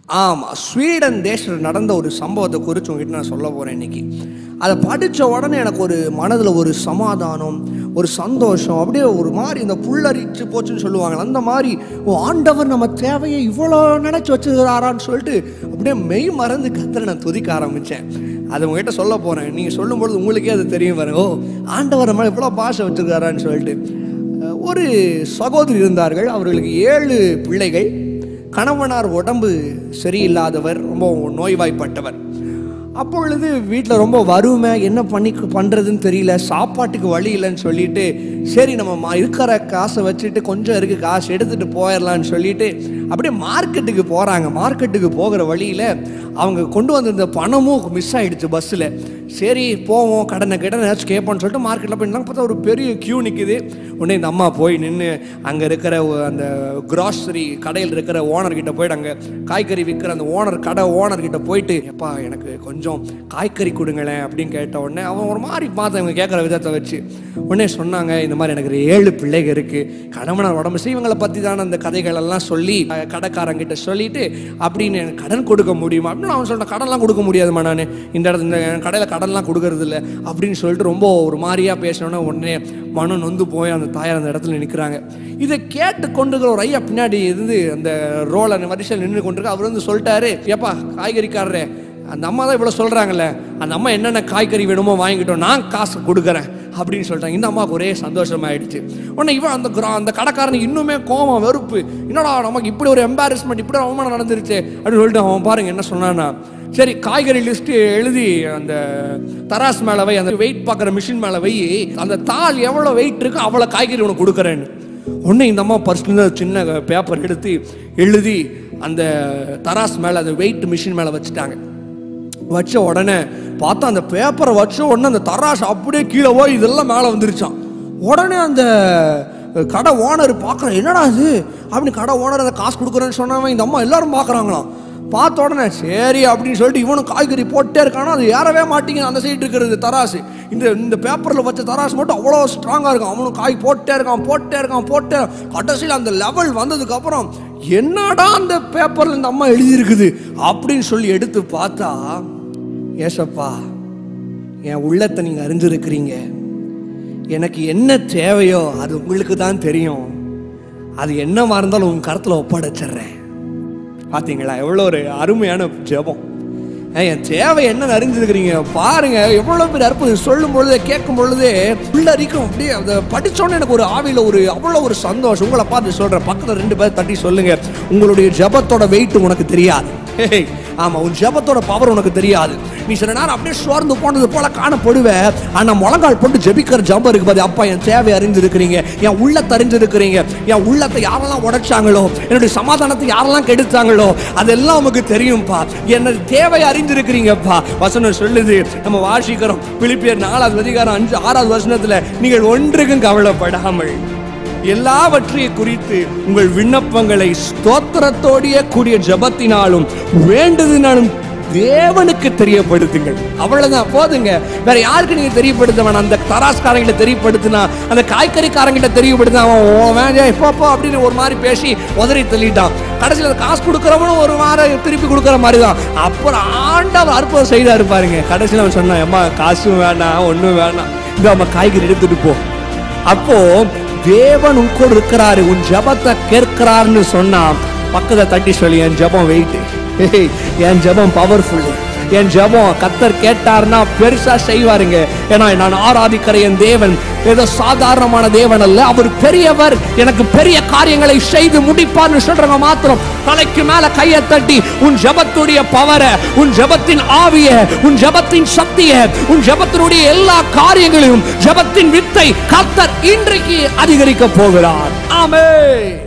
ஆமாம் ஸ்வீடன் தேசத்தில் நடந்த ஒரு சம்பவத்தை குறித்து உங்ககிட்ட நான் சொல்ல போகிறேன் இன்னைக்கு அதை படித்த உடனே எனக்கு ஒரு மனதில் ஒரு சமாதானம் ஒரு சந்தோஷம் அப்படியே ஒரு மாதிரி இந்த புல்லரிச்சு போச்சுன்னு சொல்லுவாங்க அந்த மாதிரி ஓ ஆண்டவர் நம்ம தேவையை இவ்வளோ நினச்சி வச்சுக்கிறாரான்னு சொல்லிட்டு அப்படியே மெய் மறந்து கத்தரை நான் துதிக்க ஆரம்பித்தேன் அதை உங்ககிட்ட சொல்ல போகிறேன் நீங்கள் சொல்லும்பொழுது உங்களுக்கே அது தெரியும் பாருங்க ஓ ஆண்டவர் நம்ம இவ்வளோ பாஷை வச்சுருக்காரான்னு சொல்லிட்டு அஹ், ஒரு சகோதரி இருந்தார்கள் அவர்களுக்கு ஏழு பிள்ளைகள் கணவனார் உடம்பு சரியில்லாதவர் ரொம்ப நோய்வாய்ப்பட்டவர் அப்பொழுது வீட்டில் ரொம்ப வறுமை என்ன பண்ணி பண்ணுறதுன்னு தெரியல சாப்பாட்டுக்கு வழி இல்லைன்னு சொல்லிட்டு சரி நம்ம மா- இருக்கிற காசை வச்சுட்டு கொஞ்சம் இருக்கு காசு எடுத்துட்டு போயிடலான்னு சொல்லிட்டு அப்படியே மார்க்கெட்டுக்கு போகிறாங்க மார்க்கெட்டுக்கு போகிற வழியில் அவங்க கொண்டு வந்திருந்த பணமும் மிஸ் ஆயிடுச்சு பஸ்ஸில் சரி போவோம் கடனை கடனை ஏதாச்சும் கேட்போம்னு சொல்லிட்டு மார்க்கெட்டில் போய் நின்னாங்க. பார்த்தா ஒரு பெரிய கியூ நிற்குது உடனே இந்த அம்மா போய் நின்று அங்கே இருக்கிற ஒ- அந்த கிராசரி கடையில் இருக்கிற ஓனர் கிட்ட போயிட்டு அங்கே காய்கறி விற்கிற அந்த ஓனர் கடை ஓனர் கிட்ட போயிட்டு எப்பா எனக்கு கொஞ்சம் காய்கறி கொடுங்களேன் அப்படின்னு கேட்ட உடனே அவன் ஒரு மாதிரி பார்த்து அவங்க கேட்குற விதத்தை வச்சு உடனே சொன்னாங்க இந்த மாதிரி எனக்கு ஒரு ஏழு பிள்ளைங்க இருக்கு கணவனார் உடம்பு சரி, இவங்களை பற்றி தானே அந்த கதைகள் எல்லாம் சொல்லி அஹ், கடைக்காரங்கிட்ட சொல்லிட்டு அப்படின்னு எனக்கு கடன் கொடுக்க முடியுமா அப்படின்னு அவன் சொல்லிட்டேன் கடன்லாம் கொடுக்க முடியாதுமா நான் இந்த இடத்துல இந்த கடையில் கடன்லாம் கொடுக்கறது இல்லை அப்படின்னு சொல்லிட்டு ரொம்ப ஒரு மாதிரியாக பேசினோன்னே உடனே மனம் நொந்து போய் அந்த தாயார் அந்த இடத்துல நிற்கிறாங்க இதை கேட்டு கொண்டிருக்கிற ஒரு ஐயா பின்னாடி இருந்து அந்த ரோலை வரிசையில் நின்று கொண்டிருக்க அவர் வந்து சொல்லிட்டாரு ஏப்பா காய்கறிக்காரரே அந்த அம்மா தான் இவ்வளோ சொல்கிறாங்கல்ல அந்த அம்மா என்னென்ன காய்கறி வேணுமோ வாங்கிட்டோம் நான் காசு கொடுக்குறேன் அப்படின்னு சொல்லிட்டாங்க இந்த அம்மாவுக்கு ஒரே சந்தோஷமாயிடுச்சு உடனே இவன் அந்த கிரா அந்த கடைக்காரனுக்கு இன்னுமே கோவம் வெறுப்பு என்னடா நமக்கு இப்படி ஒரு எம்பாரஸ்மெண்ட் இப்படி ஒரு அவமானம் நடந்துருச்சு அப்படின்னு சொல்லிட்டு அவன் பாருங்க என்ன சொன்னான்னா சரி காய்கறி லிஸ்ட்டு எழுதி அந்த தராஸ் மேலே வை அந்த வெயிட் பார்க்குற மிஷின் மேலே வை அந்த தாள் எவ்வளோ வெயிட் இருக்கோ அவ்வளோ காய்கறி உனக்கு கொடுக்குறேன்னு உடனே இந்த அம்மா பர்சனல் சின்ன பேப்பர் எடுத்து எழுதி அந்த தராஸ் மேலே அந்த வெயிட் மிஷின் மேலே வச்சுட்டாங்க வச்ச உடனே பார்த்தா அந்த பேப்பரை வச்ச உடனே அந்த தராசு அப்படியே கீழே போய் இதெல்லாம் மேலே வந்துருச்சான் உடனே அந்த கடை ஓனர் பார்க்குறேன் என்னடா இது அப்படின்னு கடை ஓனர் அந்த காசு கொடுக்குறேன்னு சொன்னவன் இந்த அம்மா எல்லாரும் பார்க்குறாங்களாம் பார்த்த உடனே சரி அப்படின்னு சொல்லிட்டு இவனும் காய்கறி போட்டே இருக்கானா அது ஏறவே மாட்டேங்குது அந்த சைடு இருக்கிறது தராசு இந்த இந்த பேப்பரில் வச்ச தராசு மட்டும் அவ்வளோ ஸ்ட்ராங்காக இருக்கும் அவனும் காய் போட்டே இருக்கான் போட்டே இருக்கான் போட்டே கடைசியில் அந்த லெவல் வந்ததுக்கப்புறம் என்னடா அந்த பேப்பரில் இந்த அம்மா எழுதியிருக்குது அப்படின்னு சொல்லி எடுத்து பார்த்தா ஏசப்பா என் உள்ளத்தை நீங்கள் அறிஞ்சிருக்கிறீங்க எனக்கு என்ன தேவையோ அது உங்களுக்கு தான் தெரியும் அது என்னவா இருந்தாலும் உங்க கருத்தில் ஒப்படைச்சிடுறேன் பார்த்தீங்களா எவ்வளோ ஒரு அருமையான ஜெபம் ஏன், என் தேவை என்ன அறிஞ்சிருக்கிறீங்க பாருங்க எவ்வளோ பேர் அற்புதம் சொல்லும் பொழுதே கேட்கும் பொழுதே உள்ளரிக்கும் அப்படியே அதை படிச்சோன்னே எனக்கு ஒரு ஆவியில் ஒரு அவ்வளோ ஒரு சந்தோஷம் உங்களை பார்த்து சொல்கிறேன் பக்கத்தில் ரெண்டு பேர் தட்டி சொல்லுங்க உங்களுடைய ஜெபத்தோட வெயிட் உனக்கு தெரியாது ஹேய், ஆமா உன் ஜெபத்தோட பவர் உனக்கு தெரியாது நீ சில நேரம் அப்படியே சோர்ந்து போனது போல காணப்படுவ ஆனா முழங்கால் போட்டு ஜெபிக்கிற ஜம்பம் இருக்கு பாரு அப்பா என் தேவை அறிஞ்சிருக்கிறீங்க என் உள்ளத்தை அறிஞ்சிருக்கிறீங்க என் உள்ளத்தை யாரெல்லாம் உடைச்சாங்களோ என்னுடைய சமாதானத்தை யாரெல்லாம் கெடுத்தாங்களோ அதெல்லாம் உமக்கு தெரியும்பா என்னது தேவை அறிஞ்சிருக்கிறீங்கப்பா வசனம் சொல்லுது நம்ம வாசிக்கிறோம் பிலிப்பியர் நாலாவது அதிகாரம் அஞ்சு ஆறாவது வசனத்துல நீங்கள் ஒன்றுக்கும் கவலைப்படாமல் எல்லாவற்றையும் குறித்து உங்கள் விண்ணப்பங்களை ஸ்தோத்திரத்தோடைய கூடிய ஜபத்தினாலும் வேண்டுதினாலும் தேவனுக்கு தெரியப்படுத்துங்கள் அவ்வளவுதான் போதுங்க வேற யாருக்கு நீங்க தெரியப்படுத்த வேணாம் அந்த தராஸ்காரங்கிட்ட தெரியப்படுத்தினா அந்த காய்கறிக்காரங்கிட்ட தெரியப்படுத்தினா அவன் உன் வேலையா எப்பப்போ அப்படின்னு ஒரு மாதிரி பேசி உதறி தள்ளிட்டான் கடைசியில் அந்த காசு கொடுக்குறவனும் ஒரு மாதிரி திருப்பி கொடுக்குற மாதிரி தான் அப்புறம் ஆண்டவர் அற்புதம் செய்தாரு பாருங்க கடைசியில் அவன் சொன்னான் அம்மா காசும் வேணாம் ஒன்றும் வேணாம் இந்த அம்மா காய்கறி எடுத்துட்டு போ அப்போ தேவன் உன்கூட இருக்கிறாரு உன் ஜபத்தை கேட்கிறாருன்னு சொன்னா பக்கத்தை தட்டி சொல்லி என் ஜபம் வெயிட் என் ஜபம் பவர்ஃபுல் என் ஜபம் கத்தர் கேட்டார்னா பெருசா செய்வாருங்க ஏன்னா நான் ஆராதிக்கிற என் தேவன் ஏதோ சாதாரணமான தேவன் அல்ல அவர் பெரியவர் எனக்கு பெரிய காரியங்களை செய்து முடிப்பார்னு சொல்றவங்க மாத்திரம் தலைக்கு மேல கையை தட்டி உன் ஜபத்துடைய பவரை உன் ஜபத்தின் ஆவிய உன் ஜபத்தின் சக்திய உன் ஜபத்தினுடைய எல்லா காரியங்களையும் ஜபத்தின் வித்தை கர்த்தர் இன்றைக்கு அதிகரிக்க போகிறார் ஆமென்